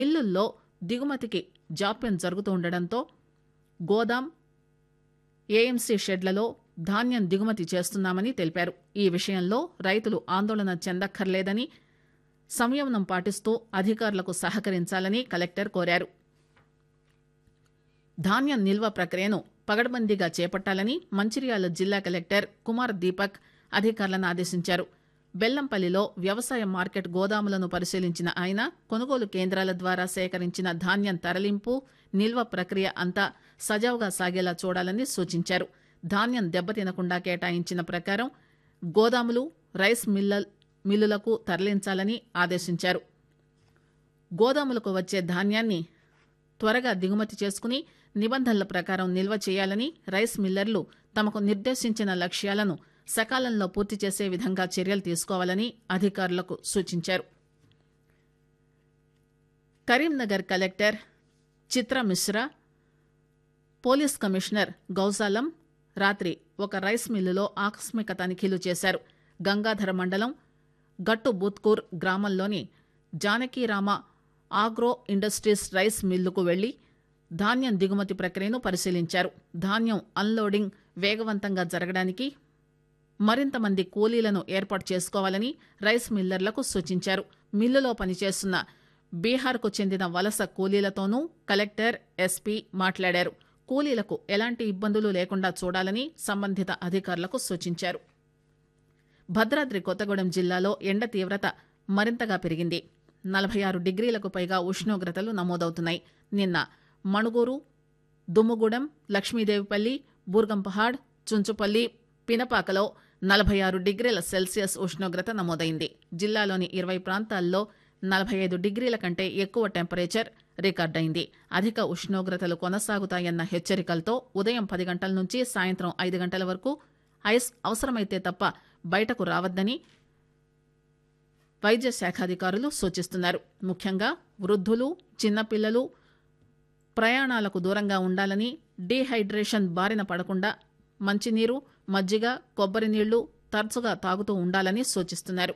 మిల్లుల్లో దిగుమతికి జాప్యం జరుగుతుండటంతో గోదాం ఏఎంసీ షెడ్లలో ధాన్యం దిగుమతి చేస్తున్నామని తెలిపారు ఈ విషయంలో రైతులు ఆందోళన చెందక్కర్లేదని సంయమనం పాటిస్తూ అధికారులకు సహకరించాలని కలెక్టర్ కోరారు ధాన్యం నిల్వ ప్రక్రియను పగడ్బందీగా చేపట్టాలని మంచిర్యాల జిల్లా కలెక్టర్ కుమార్ దీపక్ అధికారులను ఆదేశించారు బెల్లంపల్లిలో వ్యవసాయ మార్కెట్ గోదాములను పరిశీలించిన ఆయన కొనుగోలు కేంద్రాల ద్వారా సేకరించిన ధాన్యం తరలింపు నిల్వ ప్రక్రియ అంతా సజావుగా సాగేలా చూడాలని సూచించారు ధాన్యం దెబ్బతినకుండా కేటాయించిన ప్రకారం గోదాములు రైస్ మిల్ల మిల్లులకు తరలించాలని ఆదేశించారు గోదాములకు వచ్చే ధాన్యాన్ని త్వరగా దిగుమతి చేసుకుని నిబంధనల ప్రకారం నిల్వ చేయాలని రైస్ మిల్లర్లు తమకు నిర్దేశించిన లక్ష్యాలను సకాలంలో పూర్తి చేసే విధంగా చర్యలు తీసుకోవాలని అధికారులకు సూచించారు Karimnagar collector Chitra Mishra police commissioner Gausalam రాత్రి ఒక రైస్ మిల్లులో ఆకస్మిక తనిఖీలు చేశారు గంగాధర మండలం గట్టు బూత్కూర్ గ్రామంలోని జానకీరామ ఆగ్రో ఇండస్ట్రీస్ రైస్ మిల్లుకు వెళ్లి ధాన్యం దిగుమతి ప్రక్రియను పరిశీలించారు ధాన్యం అన్లోడింగ్ వేగవంతంగా జరగడానికి మరింత మంది కూలీలను ఏర్పాటు చేసుకోవాలని రైస్ మిల్లర్లకు సూచించారు మిల్లులో పనిచేస్తున్న బీహార్కు చెందిన వలస కూలీలతోనూ కలెక్టర్ ఎస్పీ మాట్లాడారు కూలీలకు ఎలాంటి ఇబ్బందులు లేకుండా చూడాలని సంబంధిత అధికారులకు సూచించారు భద్రాద్రి కొత్తగూడెం జిల్లాలో ఎండ తీవ్రత మరింతగా పెరిగింది నలభై ఆరు డిగ్రీలకు పైగా ఉష్ణోగ్రతలు నమోదవుతున్నాయి నిన్న మణుగూరు దుమ్ముగూడెం లక్ష్మీదేవిపల్లి బూర్గంపహాడ్ చుంచుపల్లి పినపాకలో నలభై ఆరు డిగ్రీల సెల్సియస్ ఉష్ణోగ్రత నమోదైంది జిల్లాలోని ఇరవై ప్రాంతాల్లో నలభై ఐదు డిగ్రీల కంటే ఎక్కువ టెంపరేచర్ రికార్డైంది అధిక ఉష్ణోగ్రతలు కొనసాగుతాయన్న హెచ్చరికలతో ఉదయం పది గంటల నుంచి సాయంత్రం ఐదు గంటల వరకు ఐస్ అవసరమైతే తప్ప బయటకు రావద్దని వైద్య శాఖాధికారులు సూచిస్తున్నారు ముఖ్యంగా వృద్ధులు చిన్నపిల్లలు ప్రయాణాలకు దూరంగా ఉండాలని డీహైడ్రేషన్ బారిన పడకుండా మంచినీరు మజ్జిగ కొబ్బరి నీళ్లు తరచుగా తాగుతూ ఉండాలని సూచిస్తున్నారు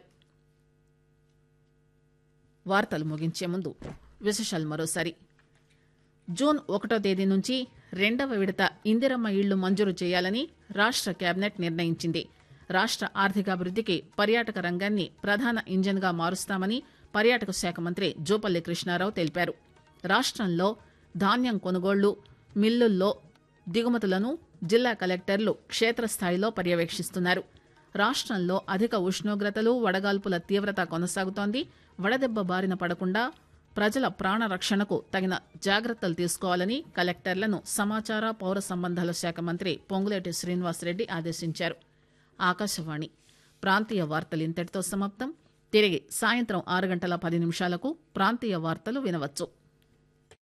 వార్తలు ముగించే ముందు విశేషాలు మరోసారి జూన్ ఒకటో తేదీ నుంచి రెండవ విడత ఇందిరమ్మ ఇళ్లు మంజూరు చేయాలని రాష్ట్ర కేబినెట్ నిర్ణయించింది రాష్ట్ర ఆర్థికాభివృద్ధికి పర్యాటక రంగాన్ని ప్రధాన ఇంజన్గా మారుస్తామని పర్యాటక శాఖ మంత్రి జూపల్లి కృష్ణారావు తెలిపారు రాష్ట్రంలో ధాన్యం కొనుగోళ్లు మిల్లుల్లో దిగుమతులను జిల్లా కలెక్టర్లు క్షేత్రస్థాయిలో పర్యవేక్షిస్తున్నారు రాష్ట్రంలో అధిక ఉష్ణోగ్రతలు వడగాల్పుల తీవ్రత కొనసాగుతోంది వడదెబ్బ బారిన పడకుండా ప్రజల ప్రాణ రక్షణకు తగిన జాగ్రత్తలు తీసుకోవాలని కలెక్టర్లను సమాచార పౌర సంబంధాల శాఖ మంత్రి పొంగులేటి శ్రీనివాసరెడ్డి ఆదేశించారు ఆకాశవాణి ప్రాంతీయ వార్తలు ఇంతటితో సమాప్తం తిరిగి సాయంత్రం ఆరు గంటల పది నిమిషాలకు ప్రాంతీయ వార్తలు వినవచ్చు